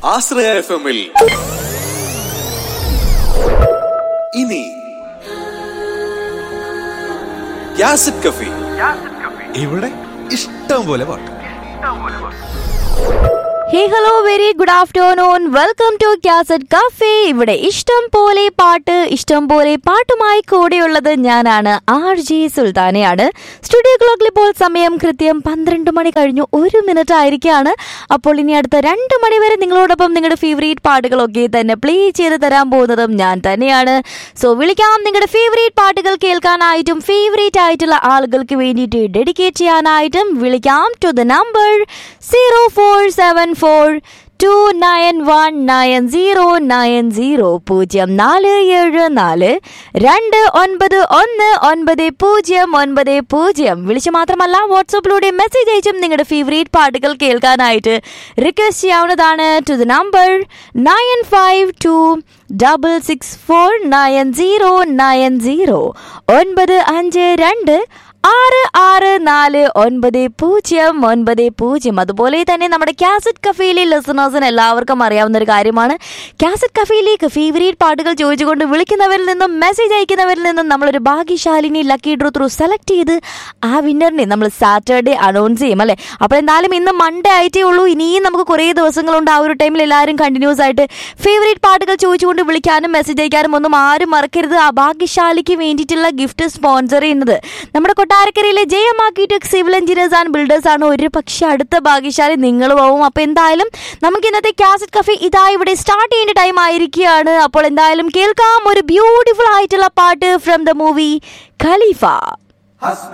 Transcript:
ആശ്രയ F എമ്മിൽ ഇനി യാസിഡ് കഫി ഇവിടെ ഇഷ്ടം പോലെ പാട്ട് hey hello very good afternoon welcome to cassette cafe ഇവിടെ ഇഷ്ടം പോലെ പാട്ട് ഇഷ്ടം പോലെ പാട്ടുമായി കൂടെയുള്ളത് ഞാനാണ് ആർ ജി സുൽത്താനയാണ് സ്റ്റുഡിയോ ക്ലോക്കിൽ ഇപ്പോൾ സമയം കൃത്യം പന്ത്രണ്ട് മണി കഴിഞ്ഞു ഒരു മിനിറ്റ് ആയിരിക്കുകയാണ് അപ്പോൾ ഇനി അടുത്ത രണ്ട് മണി വരെ നിങ്ങളോടൊപ്പം നിങ്ങളുടെ ഫേവറേറ്റ് പാട്ടുകളൊക്കെ തന്നെ പ്ലേ ചെയ്ത് തരാൻ പോകുന്നതും ഞാൻ തന്നെയാണ് സോ വിളിക്കാം നിങ്ങളുടെ ഫേവറേറ്റ് പാട്ടുകൾ കേൾക്കാനായിട്ടും ഫേവറേറ്റ് ആയിട്ടുള്ള ആളുകൾക്ക് വേണ്ടിയിട്ട് ഡെഡിക്കേറ്റ് ചെയ്യാനായിട്ടും വിളിക്കാം to the number zero four seven four two nine one nine zero nine zero പൂജ്യം നാല് ഏഴ് നാല് രണ്ട് ഒൻപത് ഒന്ന് ഒൻപത് പൂജ്യം ഒൻപത് പൂജ്യം വിളിച്ച് മാത്രമല്ല വാട്സപ്പിലൂടെ മെസ്സേജ് അയച്ചും നിങ്ങളുടെ ഫേവറേറ്റ് പാട്ടുകൾ കേൾക്കാനായിട്ട് റിക്വസ്റ്റ് ചെയ്യാവുന്നതാണ് to the number nine five two double six four nine zero nine zero ഒൻപത് അഞ്ച് രണ്ട് ആറ് ആറ് നാല് ഒൻപത് പൂജ്യം ഒൻപത് പൂജ്യം അതുപോലെ തന്നെ നമ്മുടെ കാസറ്റ് കഫേയിലെ ലിസണേഴ്സിന് എല്ലാവർക്കും അറിയാവുന്ന ഒരു കാര്യമാണ് കാസറ്റ് കഫേയിലേക്ക് ഫേവറേറ്റ് പാട്ടുകൾ ചോദിച്ചുകൊണ്ട് വിളിക്കുന്നവരിൽ നിന്നും മെസ്സേജ് അയക്കുന്നവരിൽ നിന്നും നമ്മളൊരു ഭാഗ്യശാലിനി ലക്കി ഡ്രോ ത്രൂ സെലക്ട് ചെയ്ത് ആ വിന്നറിനെ നമ്മൾ സാറ്റർഡേ അനൗൺസ് ചെയ്യും അല്ലേ അപ്പോൾ എന്തായാലും ഇന്ന് മൺഡേ ആയിട്ടേ ഉള്ളൂ ഇനിയും നമുക്ക് കുറേ ദിവസങ്ങളുണ്ട് ആ ഒരു ടൈമിൽ എല്ലാവരും കണ്ടിന്യൂസ് ആയിട്ട് ഫേവറേറ്റ് പാട്ടുകൾ ചോദിച്ചുകൊണ്ട് വിളിക്കാനും മെസ്സേജ് അയക്കാനും ഒന്നും ആരും മറക്കരുത് ആ ഭാഗ്യശാലിക്ക് വേണ്ടിയിട്ടുള്ള ഗിഫ്റ്റ് സ്പോൺസർ ചെയ്യുന്നത് നമ്മുടെ കൊട്ടാരക്കരയിലെ Jayam architect civil engineers and builders ആണ് ഒരു പക്ഷേ അടുത്ത ഭാഗ്യശാലി നിങ്ങൾ പോവും അപ്പോൾ എന്തായാലും നമുക്ക് ഇന്നത്തെ കാസറ്റ് കഫേ ഇതാ ഇവിടെ സ്റ്റാർട്ട് ചെയ്യേണ്ട ടൈം ആയിരിക്കുകയാണ് അപ്പോൾ എന്തായാലും കേൾക്കാം ഒരു ബ്യൂട്ടിഫുൾ ആയിട്ടുള്ള പാട്ട് ഫ്രം ദ മൂവി ഖലീഫ